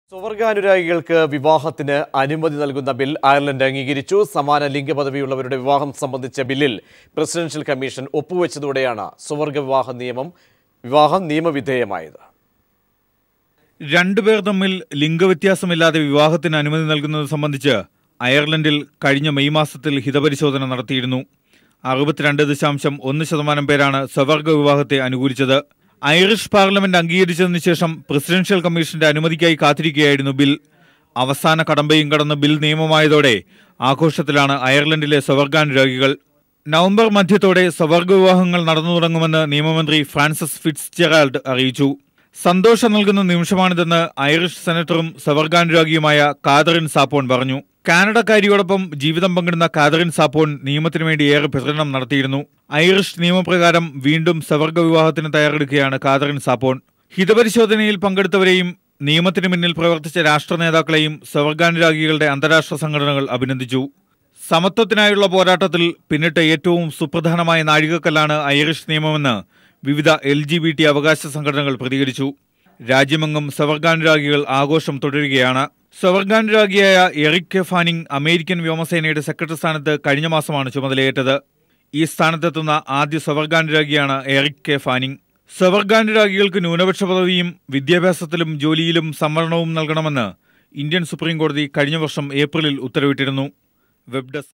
സ്വവർഗാനുരാഗികൾക്ക് വിവാഹത്തിന് അനുമതി നൽകുന്ന ബിൽ അയർലൻഡ് അംഗീകരിച്ചു സമാന ലിംഗപദവിയുള്ളവരുടെ വിവാഹം സംബന്ധിച്ച ബില്ലിൽ പ്രസിഡൻഷ്യൽ കമ്മീഷൻ ഒപ്പുവെച്ചതോടെയാണ് സ്വവർഗ വിവാഹ നിയമം വിവാഹം നിയമവിധേയമായത് രണ്ടുപേർ തമ്മിൽ ലിംഗവ്യത്യാസമില്ലാതെ വിവാഹത്തിന് അനുമതി നൽകുന്നത് സംബന്ധിച്ച് അയർലൻഡിൽ കഴിഞ്ഞ മെയ് മാസത്തിൽ ഹിതപരിശോധന നടത്തിയിരുന്നു അറുപത്തിരണ്ട് ദശാംശം ഒന്ന് ശതമാനം പേരാണ് സ്വവർഗ വിവാഹത്തെ അനുകൂലിച്ചത് ഐറിഷ് പാർലമെന്റ് അംഗീകരിച്ചതിന് ശേഷം പ്രസിഡൻഷ്യൽ കമ്മീഷന്റെ അനുമതിക്കായി കാത്തിരിക്കുകയായിരുന്നു ബിൽ അവസാന കടമ്പയും കടന്ന് ബിൽ നിയമമായതോടെ ആഘോഷത്തിലാണ് അയർലൻഡിലെ സ്വവർഗാനുരാഗികൾ നവംബർ മധ്യത്തോടെ സ്വവർഗ വിവാഹങ്ങൾ നടന്നു തുടങ്ങുമെന്ന് നിയമമന്ത്രി ഫ്രാൻസിസ് ഫിറ്റ്സ് ജെറാൾഡ് അറിയിച്ചു സന്തോഷം നൽകുന്ന നിമിഷമാണിതെന്ന് ഐറിഷ് സെനറ്ററും സ്വവർഗാനുരാഗിയുമായ കാതറിൻ സാപ്പോൺ പറഞ്ഞു കാനഡക്കാരിയോടൊപ്പം ജീവിതം പങ്കിടുന്ന കാതറിൻ സാപ്പോൺ നിയമത്തിനു വേണ്ടി ഏറെ പ്രചരണം നടത്തിയിരുന്നു ഐറിഷ് നിയമപ്രകാരം വീണ്ടും സ്വവർഗ വിവാഹത്തിന് തയ്യാറെടുക്കുകയാണ് കാതറിൻ സാപ്പോൺ ഹിതപരിശോധനയിൽ പങ്കെടുത്തവരെയും നിയമത്തിന് മുന്നിൽ പ്രവർത്തിച്ച രാഷ്ട്ര നേതാക്കളെയും സ്വവർഗാനുരാഗികളുടെ അന്താരാഷ്ട്ര സംഘടനകൾ അഭിനന്ദിച്ചു സമത്വത്തിനായുള്ള പോരാട്ടത്തിൽ പിന്നിട്ട ഏറ്റവും സുപ്രധാനമായ നാഴികക്കല്ലാണ് ഐറിഷ് നിയമമെന്ന് വിവിധ എൽ ജി ബി ടി അവകാശ സംഘടനകൾ പ്രതികരിച്ചു രാജ്യമെങ്ങും സ്വവർഗാനുരാഗികൾ ആഘോഷം തുടരുകയാണ് സ്വവർഗാനുരാഗിയായ എറിക് കെ ഫാനിങ് അമേരിക്കൻ വ്യോമസേനയുടെ സെക്രട്ടറി സ്ഥാനത്ത് കഴിഞ്ഞ മാസമാണ് ചുമതലയേറ്റത് ഈ സ്ഥാനത്തെത്തുന്ന ആദ്യ സ്വവർഗാനുരാഗിയാണ് എറിക് കെ ഫാനിങ് സ്വവർഗാനുരാഗികൾക്ക് ന്യൂനപക്ഷ പദവിയും വിദ്യാഭ്യാസത്തിലും ജോലിയിലും സംവരണവും നൽകണമെന്ന് ഇന്ത്യൻ സുപ്രീം കോടതി കഴിഞ്ഞ വർഷം ഏപ്രിലിൽ ഉത്തരവിട്ടിരുന്നു വെബ് ഡെസ്ക്